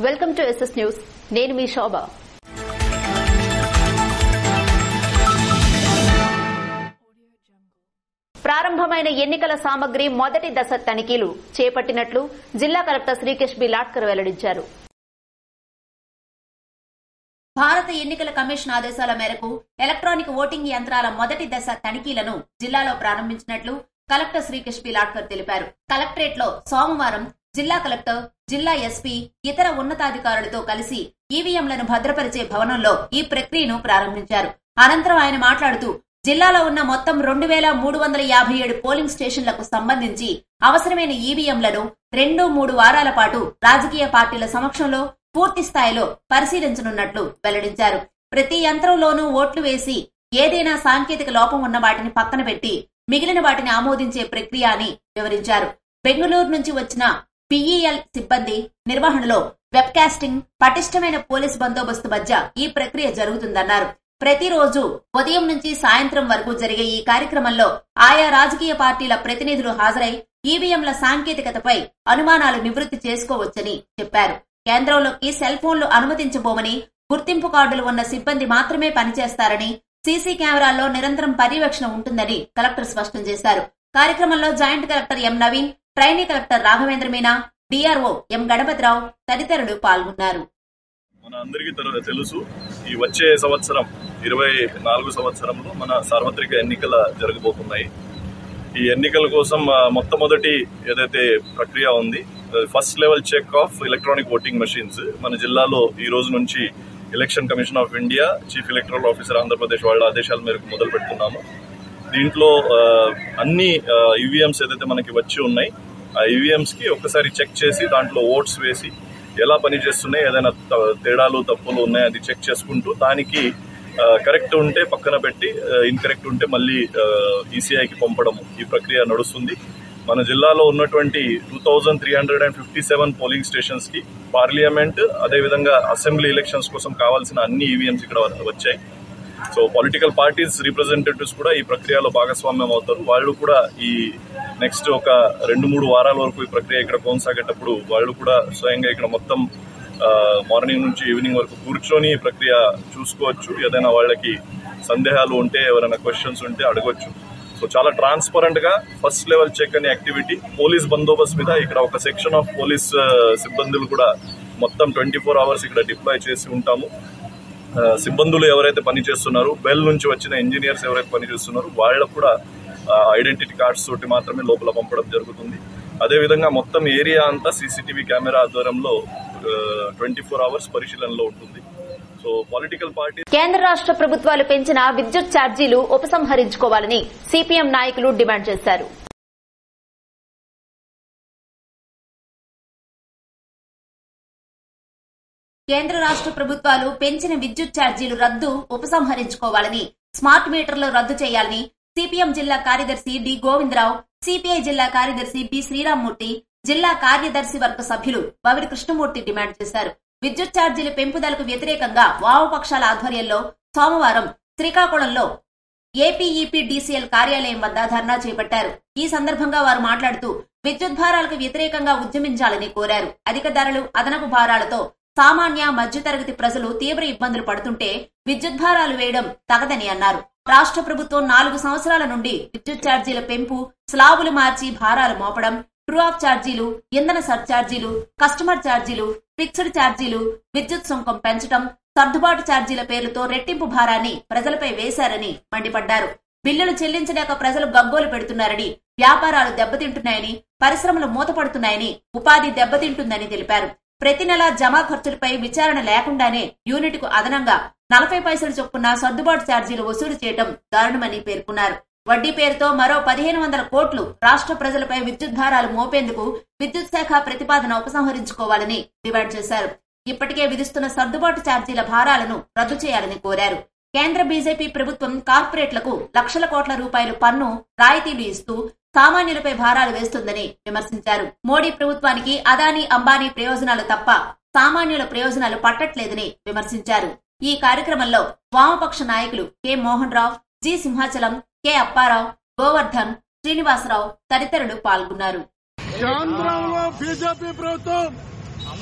welcome to SS news నేను మీ శోభ ప్రారంభమైన ఎన్నికల సామగ్రి మొదటి దశ తనిఖీలు చేపట్టినట్లు జిల్లా కలెక్టర్ శ్రీకేష్ బి లాట్కర్ వెల్లడించారు భారత ఎన్నికల కమిషన్ ఆదేశాల మేరకు ఎలక్ట్రానిక్ ఓటింగ్ యంత్రాల మొదటి దశ తనిఖీలను జిల్లాలో ప్రారంభించినట్లు కలెక్టర్ శ్రీకృష్ణ పి లాట్కర్ తెలిపారు కలెక్టరేట్ లో సోమవారం జిల్లా కలెక్టర్ జిల్లా ఎస్పీ ఇతర ఉన్నతాధికారులతో కలిసి ఈవీఎంలను భద్రపరిచే భవనంలో ఈ ప్రక్రియను ప్రారంభించారు అనంతరం ఆయన మాట్లాడుతూ జిల్లాలో ఉన్న మొత్తం రెండు వేల మూడు వందల యాభై ఏడు పోలింగ్ స్టేషన్లకు సంబంధించి అవసరమైన ఈవీఎంలను రెండు మూడు వారాల పాటు రాజకీయ పార్టీల సమక్షంలో పూర్తి స్థాయిలో పరిశీలించనున్నట్లు వెల్లడించారు ప్రతి యంత్రంలోనూ ఓట్లు వేసి ఏదైనా సాంకేతిక లోపం ఉన్న వాటిని పక్కన పెట్టి మిగిలిన వాటిని ఆమోదించే ప్రక్రియ అని వివరించారు బెంగళూరు నుంచి వచ్చిన పిఈఎల్ సిబ్బంది నిర్వహణలో వెబ్కాస్టింగ్ పటిష్టమైన పోలీస్ బందోబస్తు మధ్య ఈ ప్రక్రియ జరుగుతుందన్నారు ప్రతిరోజు ఉదయం నుంచి సాయంత్రం వరకు జరిగే ఈ కార్యక్రమంలో ఆయా రాజకీయ పార్టీల ప్రతినిధులు హాజరై ఈవీఎంల సాంకేతికతపై అనుమానాలు నివృత్తి చేసుకోవచ్చని చెప్పారు కేంద్రంలోకి సెల్ ఫోన్లు అనుమతించబోమని గుర్తింపు కార్డులు ఉన్న సిబ్బంది మాత్రమే పనిచేస్తారని సీసీ కెమెరాల్లో నిరంతరం పర్యవేక్షణ ఉంటుందని కలెక్టర్ స్పష్టం చేశారు కార్యక్రమంలో joint collector M Naveen trainee collector Raghavendra Meena DRO M Ganapathirao తదితరులు పాల్గొన్నారు మన అందరికీ తెలు- తెలుసు ఈ వచ్చే సంవత్సరం ఇరవై నాలుగు సంవత్సరంలో మన సార్వత్రిక ఎన్నికల జరగబోతున్నాయి ఈ ఎన్నికల కోసం ఆ, మొట్టమొదటి ఏదైతే ప్రక్రియ ఉంది first level check of electronic voting machines మన జిల్లాలో ఈ రోజు నుంచి election commission of India chief electoral officer Andhra Pradesh వాళ్ళ ఆదేశాల మేరకు మొదలు పెడుతున్నాము దీంట్లో ఆ, అన్ని ఈవీఎంస్ ఏదైతే మనకి వచ్చి ఉన్నాయి ఆ ఈవీఎంస్ కి ఒకసారి చెక్ చేసి దాంట్లో ఓట్స్ వేసి ఎలా పనిచేస్తున్నాయి ఏదైనా త- తేడాలు తప్పులు ఉన్నాయి అది చెక్ చేసుకుంటూ దానికి కరెక్ట్ ఉంటే పక్కన పెట్టి ఇన్కరెక్ట్ ఉంటే మళ్ళీ ఈసీఐకి పంపడం ఈ ప్రక్రియ నడుస్తుంది మన జిల్లాలో ఉన్నటువంటి two thousand three hundred and fifty seven polling stations కి పార్లమెంట్ అదేవిధంగా అసెంబ్లీ ఎలక్షన్స్ కోసం కావాల్సిన అన్ని ఈవీఎంస్ ఇక్కడ వచ్చాయి సో పొలిటికల్ పార్టీస్ రిప్రజెంటేటివ్స్ కూడా ఈ ప్రక్రియలో భాగస్వామ్యం అవుతారు వాళ్ళు కూడా ఈ నెక్స్ట్ ఒక రెండు మూడు వారాల వరకు ఈ ప్రక్రియ ఇక్కడ కొనసాగేటప్పుడు వాళ్ళు కూడా స్వయంగా ఇక్కడ మొత్తం మార్నింగ్ నుంచి ఈవినింగ్ వరకు కూర్చొని ఈ ప్రక్రియ చూసుకోవచ్చు ఏదైనా వాళ్ళకి సందేహాలు ఉంటే ఎవరైనా క్వశ్చన్స్ ఉంటే అడగొచ్చు సో చాలా ట్రాన్స్పరెంట్ గా ఫస్ట్ లెవెల్ చెక్ అనే యాక్టివిటీ పోలీస్ బందోబస్తు మీద ఇక్కడ ఒక సెక్షన్ ఆఫ్ పోలీస్ సిబ్బందులు కూడా మొత్తం ట్వంటీ ఫోర్ అవర్స్ ఇక్కడ డిప్లాయ్ చేసి ఉంటాము ఆ, సిబ్బందులు ఎవరైతే పనిచేస్తున్నారో బెల్ నుంచి వచ్చిన ఇంజనీర్స్ ఎవరైతే పనిచేస్తున్నారో వాళ్ళకు కూడా ఐడెంటిటీ కార్డ్స్ తోటి మాత్రమే లోపల పంపడం జరుగుతుంది అదేవిధంగా మొత్తం ఏరియా అంతా సీసీటీవీ కెమెరా ఆధ్వర్యంలో ట్వంటీ ఫోర్ అవర్స్ పరిశీలనలో ఉంటుంది సో పొలిటికల్ పార్టీ కేంద్ర రాష్ట్ర ప్రభుత్వాలు పెంచిన విద్యుత్ ఛార్జీలు ఉపసంహరించుకోవాలని సిపిఎం నాయకులు డిమాండ్ చేశారు కేంద్ర రాష్ట్ర ప్రభుత్వాలు పెంచిన విద్యుత్ ఛార్జీలు రద్దు ఉపసంహరించుకోవాలని స్మార్ట్ మీటర్లు రద్దు చేయాలని సిపిఎం జిల్లా కార్యదర్శి డి గోవిందరావు సిపిఐ జిల్లా కార్యదర్శి బి శ్రీరామ్మూర్తి జిల్లా కార్యదర్శి వర్గ సభ్యులు బవిరి కృష్ణమూర్తి డిమాండ్ చేశారు విద్యుత్ ఛార్జీల పెంపుదలకు వ్యతిరేకంగా వామపక్షాల ఆధ్వర్యంలో సోమవారం శ్రీకాకుళంలో ఏపీఈపీడీసీఎల్ కార్యాలయం వద్ద ధర్నా చేపట్టారు ఈ సందర్భంగా వారు మాట్లాడుతూ విద్యుత్ భారాలకు వ్యతిరేకంగా ఉద్యమించాలని కోరారు అధిక ధరలు అదనపు భారాలతో సామాన్య మధ్యతరగతి ప్రజలు తీవ్ర ఇబ్బందులు పడుతుంటే విద్యుత్ భారాలు వేయడం తగదని అన్నారు రాష్ట్ర ప్రభుత్వం నాలుగు సంవత్సరాల నుండి విద్యుత్ ఛార్జీల పెంపు స్లాబులు మార్చి భారాలు మోపడం ట్రూ ఆఫ్ ఛార్జీలు ఇంధన సర్ఛార్జీలు కస్టమర్ ఛార్జీలు ఫిక్స్డ్ ఛార్జీలు విద్యుత్ సుంకం పెంచడం సర్దుబాటు ఛార్జీల పేర్లతో రెట్టింపు భారాన్ని ప్రజలపై వేశారని మండిపడ్డారు బిల్లులు చెల్లించలేక ప్రజలు గగ్గోలు పెడుతున్నారని వ్యాపారాలు దెబ్బతింటున్నాయని పరిశ్రమలు మూతపడుతున్నాయని ఉపాధి దెబ్బతింటుందని తెలిపారు ప్రతి నెల జమా ఖర్చులపై విచారణ లేకుండానే యూనిట్ కు అదనంగా నలభై పైసలు చొప్పున సర్దుబాటు ఛార్జీలు వసూలు చేయడం దారుణమని పేర్కొన్నారు వడ్డీ పేరుతో మరో పదిహేను వందల కోట్లు రాష్ట్ర ప్రజలపై విద్యుత్ భారాలు మోపేందుకు విద్యుత్ శాఖ ప్రతిపాదన ఉపసంహరించుకోవాలని డిమాండ్ చేశారు ఇప్పటికే విధిస్తున్న సర్దుబాటు ఛార్జీల భారాలను రద్దు చేయాలని కోరారు కేంద్ర బీజేపీ ప్రభుత్వం కార్పొరేట్లకు లక్షల కోట్ల రూపాయలు పన్ను రాయితీలు ఇస్తూ సామాన్యులపై భారాలు వేస్తుందని విమర్శించారు మోడీ ప్రభుత్వానికి అదానీ అంబానీ ప్రయోజనాలు తప్ప సామాన్యుల ప్రయోజనాలు పట్టట్లేదని విమర్శించారు ఈ కార్యక్రమంలో వామపక్ష నాయకులు K Mohan Rao G Simhachalam K Apparao Govardhan Srinivasarao తదితరులు పాల్గొన్నారు కేంద్రంలో బీజేపీ ప్రభుత్వం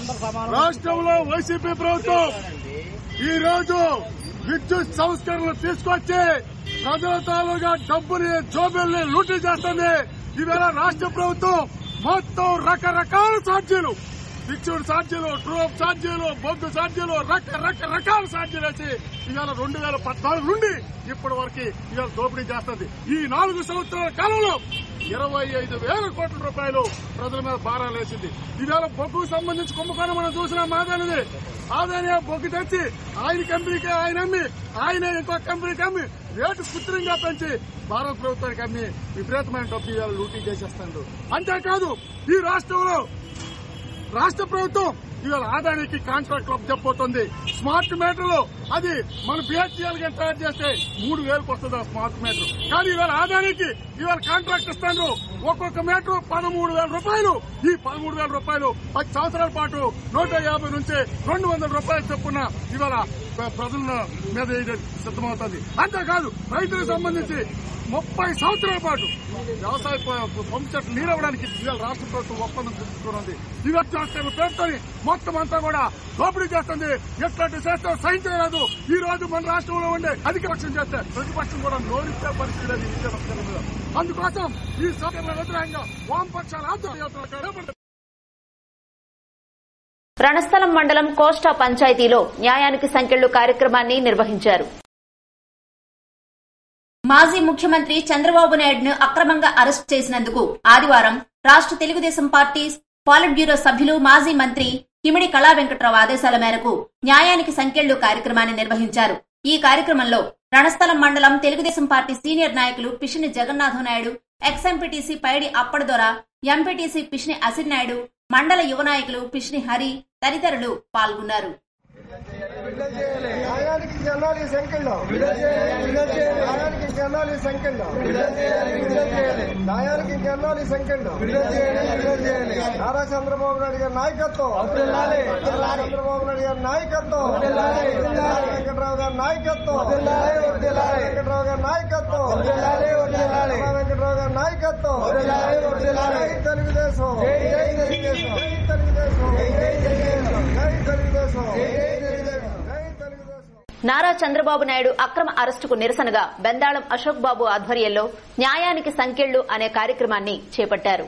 రాష్ట్రంలో వైసీపీ ప్రభుత్వం ఈ రోజు విద్యుత్ సంస్కరణలు తీసుకొచ్చి ప్రజల తాలూగా డబ్బుని జోబిల్ని లూటీ చేస్తుంది ఈవేళ రాష్ట్ర ప్రభుత్వం మొత్తం రకరకాల ఛార్జీలు విద్యుత్ ఛార్జీలు ట్రూప్ ఛార్జీలు బొగ్గు ఛార్జీలు రకరకాల ఛార్జీలు వేసి ఇవాళ రెండు వేల పద్నాలుగు నుండి ఇప్పటి వరకు ఇవాళ దోపిడీ చేస్తుంది ఈ నాలుగు సంవత్సరాల కాలంలో ఇరవై ఐదు వేల కోట్ల రూపాయలు ప్రజల మీద భారాలు వేసింది ఈవేళ బొగ్గుకు సంబంధించి కుంభకోణం మనం చూసిన మాదానిది ఆదాయ బొగ్గు తెచ్చి ఆయన కంపెనీకి ఆయన అమ్మి ఆయన ఇంకో కంపెనీకి అమ్మి రేటు కృత్రిమంగా పెంచి భారత ప్రభుత్వానికి అమ్మి విపరీతమైన డబ్బు ఇవాళ లూటీ చేసేస్తాడు అంతేకాదు ఈ రాష్ట్రంలో రాష్ట్ర ప్రభుత్వం ఇవాళ ఆదాయానికి కాంట్రాక్ట్ చెప్పబోతుంది స్మార్ట్ మీటర్లు అది మన బిహెచ్ఎల్ గా తయారు చేస్తే మూడు వేలకు వస్తుంది ఆ స్మార్ట్ మీటర్ కానీ ఇవాళ ఆదాయానికి ఇవాళ కాంట్రాక్ట్ ఇస్తాను ఒక్కొక్క మీటర్ పదమూడు వేల రూపాయలు ఈ పదమూడు వేల రూపాయలు పది సంవత్సరాల పాటు నూట యాభై నుంచి రెండు వందల రూపాయలు చొప్పున ఇవాళ ప్రజల మీద ఇది సిద్ధమవుతుంది అంతేకాదు రైతులకు సంబంధించి ముప్పై సంవత్సరాల పాటు వ్యవసాయ ప- పంపు చెట్లు నీరవ్వడానికి ఇవాళ రాష్ట్ర ప్రభుత్వం ఒప్పందం తీసుకున్నది ఇవాళ చేస్తున్న పేరుతోని మొత్తం అంతా కూడా దోపిడీ చేస్తుంది ఎట్లాంటి చేస్తే సహించలేదు ఈ రోజు మన రాష్ట్రంలో ఉండే అధిక పక్షం చేస్తే ప్రతిపక్షం కూడా నోరిచ్చే పరిస్థితి లేదు ఈ విషయం మీద అందుకోసం ఈ సంఘటన వ్యతిరేకంగా వామపక్షాల ఆందోళన రణస్థలం మండలం కోస్టా పంచాయతీలో న్యాయానికి సంఖ్యలు కార్యక్రమాన్ని నిర్వహించారు మాజీ ముఖ్యమంత్రి చంద్రబాబు నాయుడును అక్రమంగా అరెస్ట్ చేసినందుకు ఆదివారం రాష్ట్ర తెలుగుదేశం పార్టీ పాలిట్ బ్యూరో సభ్యులు మాజీ మంత్రి కిమిడి కళా వెంకట్రావు ఆదేశాల మేరకు న్యాయానికి సంఖ్యలు కార్యక్రమాన్ని నిర్వహించారు ఈ కార్యక్రమంలో రణస్థలం మండలం తెలుగుదేశం పార్టీ సీనియర్ నాయకులు పిషిని జగన్నాథం నాయుడు ఎక్స్ ఎంపీటీసీ పైడి అప్పడదొర ఎంపీటీసీ పిషిని అసిర్ నాయుడు మండల యువ నాయకులు పిషిని హరి తదితరులు పాల్గొన్నారు న్యాయానికి జనాలి సంఖ్యలో న్యాయానికి జనాలి సంఖ్యలో న్యాయానికి జనాలి సంఖ్యలో నారా చంద్రబాబు నాయుడు గారి నాయకత్వం చంద్రబాబు నాయుడు గారి నాయకత్వం వెంకటరావు గారి నాయకత్వం వెంకటరావు గారి నాయకత్వం వెంకటరావు గారి నాయకత్వం జై తెలుగుదేశం జై తెలుగుదేశం జై తెలుగుదేశం జై తెలుగుదేశం జై తెలుగుదేశం జై తెలుగుదేశం నారా చంద్రబాబు నాయుడు అక్రమ అరెస్టుకు నిరసనగా బెందాళం అశోక్ బాబు ఆధ్వర్యంలో న్యాయానికి సంఖ్యలు అనే కార్యక్రమాన్ని చేపట్టారు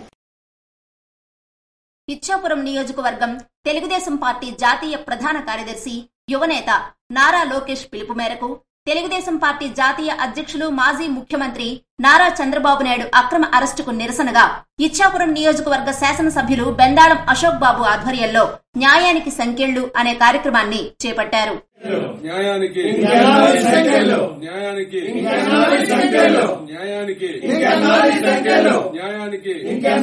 ఇచ్చాపురం నియోజకవర్గం తెలుగుదేశం పార్టీ జాతీయ ప్రధాన కార్యదర్శి యువనేత నారా లోకేష్ పిలుపు మేరకు తెలుగుదేశం పార్టీ జాతీయ అధ్యక్షులు మాజీ ముఖ్యమంత్రి నారా చంద్రబాబు నాయుడు అక్రమ అరెస్టుకు నిరసనగా ఇచ్చాపురం నియోజకవర్గ శాసనసభ్యులు బెందాళం అశోక్ బాబు ఆధ్వర్యంలో న్యాయానికి సంఖ్యళ్లు అనే కార్యక్రమాన్ని చేపట్టారు న్యాయానికి న్యాయానికి న్యాయానికి న్యాయానికి న్యాయానికి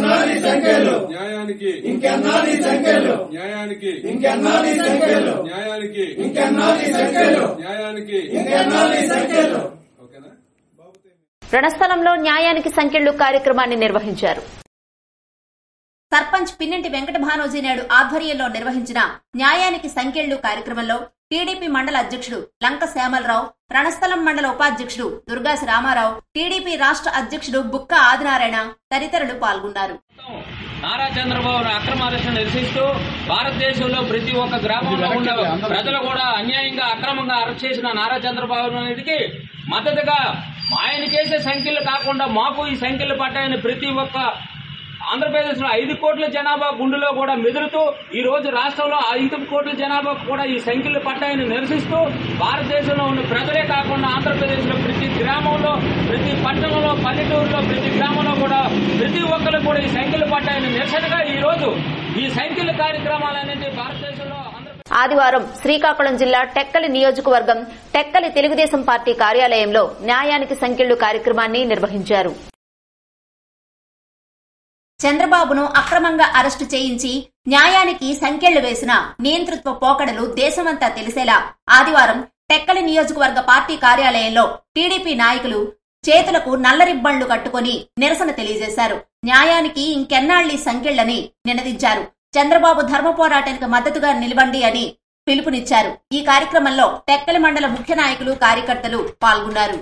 న్యాయానికి న్యాయానికి ఓకేనా రణస్థలంలో న్యాయానికి సంఖ్యలు కార్యక్రమాన్ని నిర్వహించారు సర్పంచ్ పిన్నింటి వెంకట భానోజీ నాయుడు ఆధ్వర్యంలో నిర్వహించిన న్యాయానికి సంఖ్యళ్లు కార్యక్రమంలో టీడీపీ మండల అధ్యక్షుడు లంక శ్యామలరావు రణస్థలం మండల ఉపాధ్యక్షుడు దుర్గాసి రామారావు టీడీపీ రాష్ట్ర అధ్యక్షుడు బుక్క ఆదినారాయణ తదితరులు పాల్గొన్నారు నారా చంద్రబాబు అక్రమ అరెస్టును నిరసిస్తూ భారతదేశంలో ప్రతి ఒక్క గ్రామంలో ఉన్న ప్రజలు కూడా అన్యాయంగా అక్రమంగా అరెస్ట్ చేసిన నారా చంద్రబాబు నాయుడికి మద్దతుగా ఆయన చేసే సంఖ్యలు కాకుండా మాకు ఈ సంఖ్యలు పట్టాయని ప్రతి ఒక్క ఆంధ్రప్రదేశ్ లో ఐదు కోట్ల జనాభా గుండెలో కూడా మెదులుతూ ఈ రోజు రాష్ట్రంలో ఐదు కోట్ల జనాభా కూడా ఈ సంఖ్యలు పట్టాయని నిరసిస్తూ భారతదేశంలో ఉన్న ప్రజలే కాకుండా ఆంధ్రప్రదేశ్ లో ప్రతి గ్రామంలో ప్రతి పట్టణంలో పల్లెటూరులో ప్రతి గ్రామంలో కూడా ప్రతి ఒక్కరు కూడా ఈ సంఖ్యలు పట్టాయని నిరసనగా ఈ రోజు ఈ సంఖ్యల కార్యక్రమాలనేది భారతదేశంలో ఆంధ్రప్రదేశ్ ఆదివారం శ్రీకాకుళం జిల్లా టెక్కలి నియోజకవర్గం టెక్కలి తెలుగుదేశం పార్టీ కార్యాలయంలో న్యాయానికి సంఖ్యలు కార్యక్రమాన్ని నిర్వహించారు చంద్రబాబును అక్రమంగా అరెస్టు చేయించి న్యాయానికి సంఖ్యళ్లు వేసిన నియంతృత్వ పోకడలు దేశమంతా తెలిసేలా ఆదివారం టెక్కలి నియోజకవర్గ పార్టీ కార్యాలయంలో టీడీపీ నాయకులు చేతులకు నల్ల రిబ్బన్లు కట్టుకుని నిరసన తెలియజేశారు న్యాయానికి ఇంకెన్నాళ్లీ సంఖ్యళ్లని నినదించారు చంద్రబాబు ధర్మ పోరాటానికి మద్దతుగా నిలబండి అని పిలుపునిచ్చారు ఈ కార్యక్రమంలో టెక్కలి మండల ముఖ్య నాయకులు కార్యకర్తలు పాల్గొన్నారు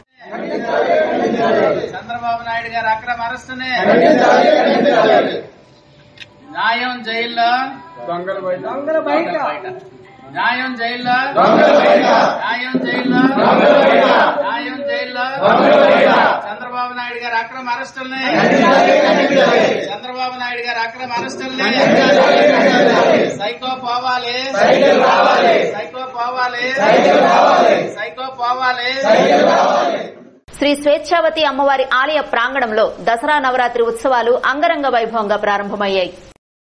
చంద్రబాబు నాయుడు గారి అక్రమ అరెస్టుని న్యాయం జైల్లో దొంగల బయట దొంగల బయట న్యాయం జైల్లో న్యాయం జైల్లో న్యాయం జైల్లో చంద్రబాబు నాయుడు గారి అక్రమ అరెస్టుల్ని చంద్రబాబు నాయుడు గారి అక్రమ అరెస్టుల్ని సైకో పోవాలి సైకో పోవాలి సైకో పోవాలి శ్రీ స్వేచ్ఛావతి అమ్మవారి ఆలయ ప్రాంగణంలో దసరా నవరాత్రి ఉత్సవాలు అంగరంగ వైభవంగా ప్రారంభమయ్యాయి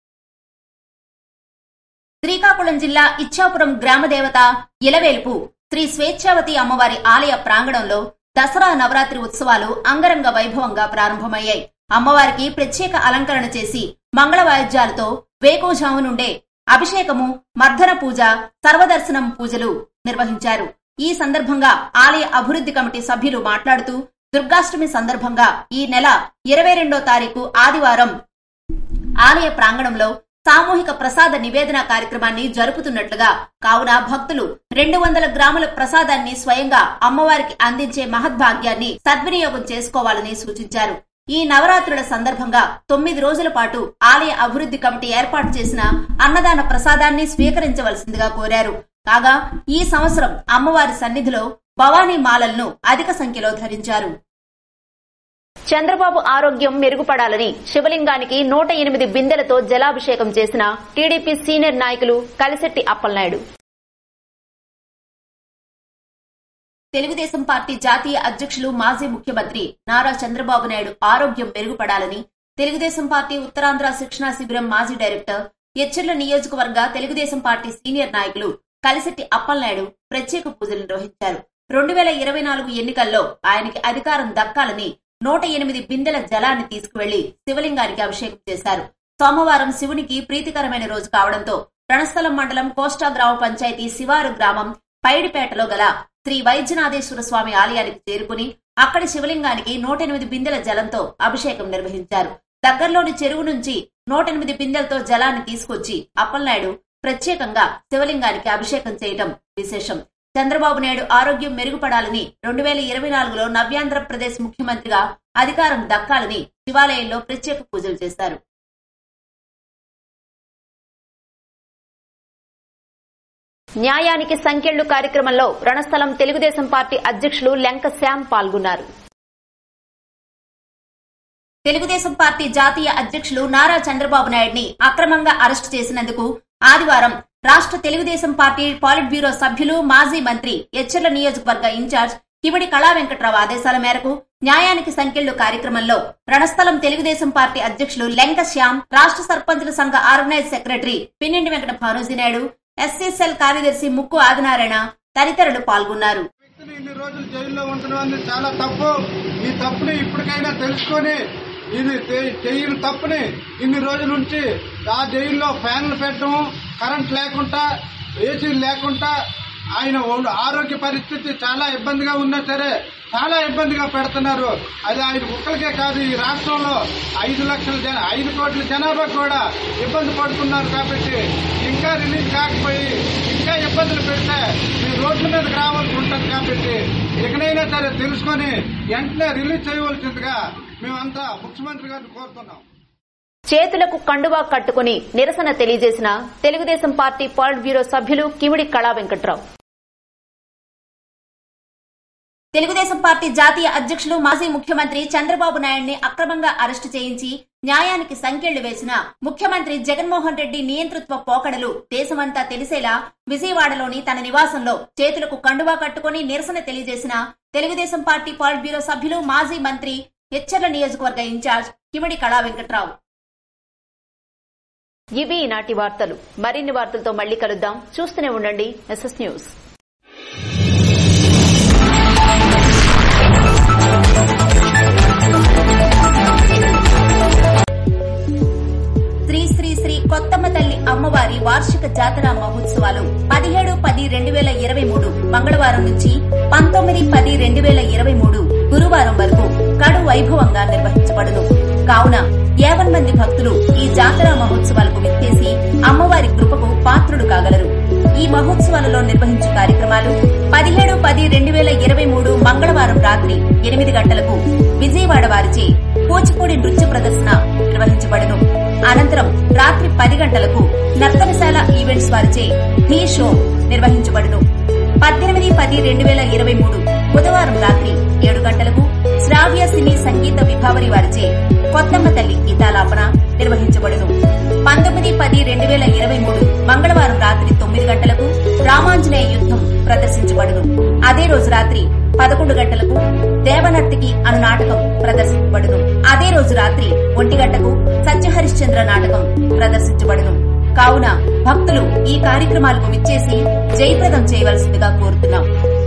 శ్రీకాకుళం జిల్లా ఇచ్చాపురం గ్రామదేవత ఇలవేల్పు శ్రీ స్వేచ్ఛావతి అమ్మవారి ఆలయ ప్రాంగణంలో దసరా నవరాత్రి ఉత్సవాలు అంగరంగ వైభవంగా ప్రారంభమయ్యాయి అమ్మవారికి ప్రత్యేక అలంకరణ చేసి మంగళ వాయిద్యాలతో వేకోజాము నుండే అభిషేకము మర్దన పూజ సర్వదర్శనం పూజలు నిర్వహించారు ఈ సందర్భంగా ఆలయ అభివృద్ధి కమిటీ సభ్యులు మాట్లాడుతూ దుర్గాష్టమి సందర్భంగా ఈ నెల ఇరవై రెండో తారీఖు ఆదివారం ఆలయ ప్రాంగణంలో సామూహిక ప్రసాద నివేదన కార్యక్రమాన్ని జరుపుతున్నట్లుగా కావున భక్తులు రెండు వందల గ్రాముల ప్రసాదాన్ని స్వయంగా అమ్మవారికి అందించే మహద్భాగ్యాన్ని సద్వినియోగం చేసుకోవాలని సూచించారు ఈ నవరాత్రుల సందర్భంగా తొమ్మిది రోజుల పాటు ఆలయ అభివృద్ధి కమిటీ ఏర్పాటు చేసిన అన్నదాన ప్రసాదాన్ని స్వీకరించవలసిందిగా కోరారు కాగా ఈ సంవత్సరం అమ్మవారి సన్నిధిలో భవానీ మాలలను అధిక సంఖ్యలో ధరించారు చంద్రబాబు ఆరోగ్యం మెరుగుపడాలని శివలింగానికి నూట ఎనిమిది బిందెలతో జలాభిషేకం చేసిన టీడీపీ సీనియర్ నాయకులు కలిశెట్టి అప్పలనాయుడు తెలుగుదేశం పార్టీ జాతీయ అధ్యక్షులు మాజీ ముఖ్యమంత్రి నారా చంద్రబాబు నాయుడు ఆరోగ్యం మెరుగుపడాలని తెలుగుదేశం పార్టీ ఉత్తరాంధ్ర శిక్షణా శిబిరం మాజీ డైరెక్టర్ ఎచ్చెర్ల నియోజకవర్గ తెలుగుదేశం పార్టీ సీనియర్ నాయకులు కలిశెట్టి అప్పలనాయుడు ప్రత్యేక పూజలు నిర్వహించారు రెండు వేల ఇరవై నాలుగు ఎన్నికల్లో ఆయనకి అధికారం దక్కాలని నూట ఎనిమిది బిందెల జలాన్ని తీసుకువెళ్లి శివలింగానికి అభిషేకం చేశారు సోమవారం శివునికి ప్రీతికరమైన రోజు కావడంతో రణస్థలం మండలం కోస్టా గ్రామ పంచాయతీ శివారు గ్రామం పైడిపేటలో గల శ్రీ వైద్యనాథేశ్వర స్వామి ఆలయానికి చేరుకుని అక్కడి శివలింగానికి నూట ఎనిమిది బిందెల జలంతో అభిషేకం నిర్వహించారు దగ్గరలోని చెరువు నుంచి నూట ఎనిమిది బిందెలతో జలాన్ని తీసుకొచ్చి అప్పలనాయుడు ప్రత్యేకంగా శివలింగానికి అభిషేకం చేయటం విశేషం చంద్రబాబు నాయుడు ఆరోగ్యం మెరుగుపడాలని రెండు వేల ఇరవై నాలుగులో నవ్యాంధ్రప్రదేశ్ ముఖ్యమంత్రిగా అధికారం దక్కాలని శివాలయంలో ప్రత్యేక పూజలు చేశారు న్యాయానికి సంఖ్యళ్లు కార్యక్రమంలో రణస్థలం తెలుగుదేశం పార్టీ అధ్యక్షులు లెంక శ్యామ్ పాల్గొన్నారు తెలుగుదేశం పార్టీ జాతీయ అధ్యక్షులు నారా చంద్రబాబు నాయుడిని అక్రమంగా అరెస్టు చేసినందుకు ఆదివారం రాష్ట్ర తెలుగుదేశం పార్టీ పాలిట్ బ్యూరో సభ్యులు మాజీ మంత్రి ఎచ్చెర్ల నియోజకవర్గ ఇన్ఛార్జ్ కిమిడి కళా వెంకట్రావు ఆదేశాల మేరకు న్యాయానికి సంఖ్యలు కార్యక్రమంలో రణస్థలం తెలుగుదేశం పార్టీ అధ్యక్షులు లెంక శ్యామ్ రాష్ట్ర సర్పంచుల సంఘ organise secretary Pinnindi Venkata Bhanuji Naidu SC cell కార్యదర్శి ముక్కు ఆదినారాయణ తదితరులు పాల్గొన్నారు వ్యక్తిని ఇన్ని రోజులు జైల్లో ఉండడం అనేది చాలా తప్పు ఈ తప్పుని ఇప్పటికైనా తెలుసుకొని ఇది తె- చేయని తప్పుని ఇన్ని రోజుల నుంచి ఆ జైల్లో ఫ్యాన్లు పెట్టడం కరెంట్ లేకుండా ఏసీలు లేకుండా ఆయన ఉన్న ఆరోగ్య పరిస్థితి చాలా ఇబ్బందిగా ఉన్నా సరే చాలా ఇబ్బందిగా పెడుతున్నారు అది ఆయన ఒక్కరికే కాదు ఈ రాష్ట్రంలో ఐదు లక్షల జన ఐదు కోట్ల జనాభా కూడా ఇబ్బంది పడుతున్నారు కాబట్టి ఇంకా రిలీజ్ కాకపోయి ఇంకా ఇబ్బందులు పెడితే మీ రోడ్ల మీదకి రావాల్సి ఉంటుంది కాబట్టి ఎక్కడైనా సరే తెలుసుకొని వెంటనే రిలీజ్ చేయవలసిందిగా మేమంతా ముఖ్యమంత్రి గారిని కోరుతున్నాం చేతులకు కండువా కట్టుకుని నిరసన తెలియజేసిన తెలుగుదేశం పార్టీ పాలిట్ బ్యూరో సభ్యులు కిమిడి కళా వెంకట్రావు తెలుగుదేశం పార్టీ జాతీయ అధ్యక్షులు మాజీ ముఖ్యమంత్రి చంద్రబాబు నాయుడిని అక్రమంగా అరెస్టు చేయించి న్యాయానికి సంకెళ్లు వేసిన ముఖ్యమంత్రి జగన్మోహన్ రెడ్డి నియంతృత్వ పోకడలు దేశమంతా తెలిసేలా విజయవాడలోని తన నివాసంలో చేతులకు కండువా కట్టుకుని నిరసన తెలియజేసిన తెలుగుదేశం పార్టీ పాలిట్ బ్యూరో సభ్యులు మాజీ మంత్రి హెచ్చర్ల నియోజకవర్గ ఇన్ఛార్జ్ కిమిడి కళా వెంకట్రావు ఇవి ఈనాటి వార్తలు మరిన్ని వార్తలతో మళ్ళీ కలుద్దాం చూస్తూనే ఉండండి ఎస్ఎస్ న్యూస్ శ్రీ శ్రీ శ్రీ కొత్తమ్మ తల్లి అమ్మవారి వార్షిక జాతర మహోత్సవాలు పదిహేడు పది రెండు వేల ఇరవై మూడు మంగళవారం నుంచి పంతొమ్మిది పది రెండు వేల ఇరవై మూడు గురువారం వరకు కడు వైభవంగా నిర్వహించబడును కావున యావన్ మంది భక్తులు ఈ జాతర మహోత్సవాలకు విచ్చేసి అమ్మవారి కృపకు పాత్రుడు కాగలరు ఈ మహోత్సవాలలో నిర్వహించే కార్యక్రమాలు పదిహేడు పది రెండు వేల ఇరవై మూడు మంగళవారం రాత్రి ఎనిమిది గంటలకు విజయవాడ వారిచే కూచిపూడి నృత్య ప్రదర్శన నిర్వహించబడును అనంతరం రాత్రి పది గంటలకు నర్తనశాల ఈవెంట్స్ వారిచే ఢీ షో నిర్వహించబడును పద్దెనిమిది పది రెండు వేల ఇరవై మూడు బుధవారం రాత్రి ఏడు గంటలకు శ్రావ్య సినీ సంగీత విభావరి వారిచే కొత్తమ్మ తల్లి గీతాలాపన నిర్వహించబడును పంతొమ్మిది పది రెండు వేల ఇరవై మూడు మంగళవారం రాత్రి తొమ్మిది గంటలకు రామాంజనేయ యుద్ధం ప్రదర్శించబడును అదే రోజు రాత్రి పదకొండు గంటలకు దేవనర్తికి అను నాటకం ప్రదర్శించబడును అదే రోజు రాత్రి ఒంటి గంటకు సత్యహరిశ్చంద్ర నాటకం ప్రదర్శించబడును కావున భక్తులు ఈ కార్యక్రమాలకు విచ్చేసి జయప్రదం చేయవలసిందిగా కోరుతున్నాం